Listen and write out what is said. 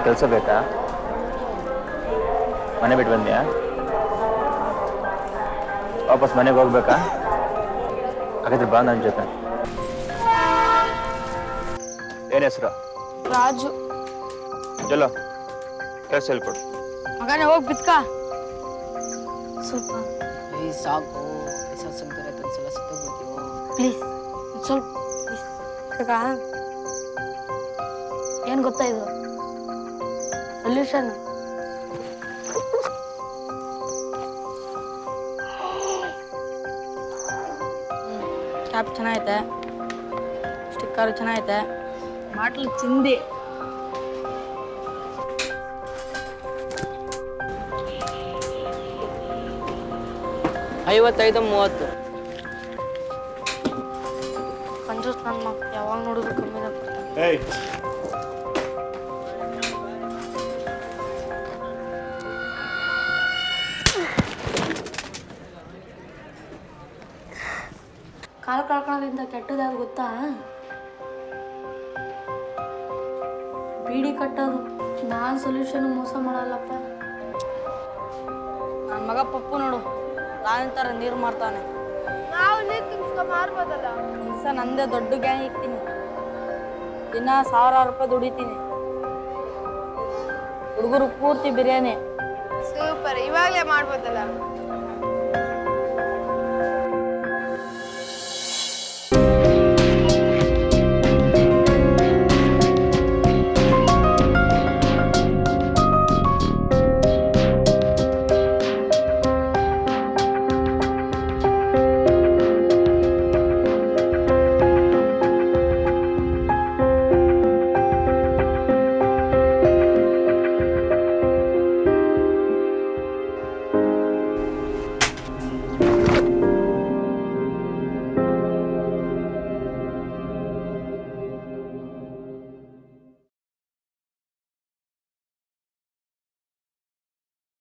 ಕೆಲಸ ಬೇಕಾ ಮನೆ ಬಿಟ್ಟು ಬಂದ್ಯಾ ವಾಪಸ್ ಮನೆಗೆ ಹೋಗ್ಬೇಕಾ ಹಾಗಾದ್ರೆ ಬಾ ನನ್ನ ಜೊತೆ ಏನ್ ಹೆಸರು ರಾಜು ಚಲೋ ಕೆಲಸ ಹೇಳ್ಕೊಡು ಮಗನೇ ಹೋಗಿ ಬಿತ್ಕ ಸ್ವಲ್ಪ ಏಯ್ ಸಾಕು ಪೈಸಾ ಸಿಗ್ತಾರೆ ಒಂದ್ಸಲ ಸಿಕ್ಕೋಗ್ಬಿಡ್ತೀವೋ ಪ್ಲೀಸ್ ಸ್ವಲ್ಪ ಪ್ಲೀಸ್ ಕಾಕ ಏನು ಗೊತ್ತಾ ಇದು ಸೊಲ್ಯೂಷನ್ ಕ್ಯಾಪ್ ಚೆನ್ನಾಗೈತೆ ಸ್ಟಿಕ್ಕರ್ ಚೆನ್ನಾಗೈತೆ ಬಾಟ್ಲ್ ಚಿಂದಿ ಐವತ್ತೈದು ಮೂವತ್ತು ಕಂಜೂಸ್ ನನ್ನ ಮಗ ಯಾವಾಗ ನೋಡಿದ್ರು ಕಮ್ಮಿನೇ ಕೊಡ್ತಾನೆ ಏಯ್ ಕಾಲು ಕಳ್ಕೊಳ್ಳೋದ್ರಿಂದ ಕೆಟ್ಟದಾದ ಗೊತ್ತಾ ಬೀಡಿ ಕಟ್ಟೋದು ನಾನು ಸೊಲ್ಯೂಷನ್ ಮೋಸ ಮಾಡಲ್ಲಪ್ಪ ನನ್ನ ಮಗ ಪಪ್ಪು ನೋಡು ನಾನು ಥರ ನೀರು ಮಾರ್ತಾನೆ ನಾವು ನೀರು ತುಂಬಿಸ್ಕೊ ಮಾರ್ಬೋದಲ್ಲ ದಿವಸ ನಂದೇ ದೊಡ್ಡ ಗ್ಯಾಂಗ್ ಇಕ್ತೀನಿ ದಿನ ಸಾವಿರಾರು ರೂಪಾಯಿ ದುಡಿತೀನಿ ಹುಡುಗರು ಪೂರ್ತಿ ಬಿರಿಯಾನಿ ಸೂಪರ್ ಇವಾಗಲೇ ಮಾಡ್ಬೋದಲ್ಲ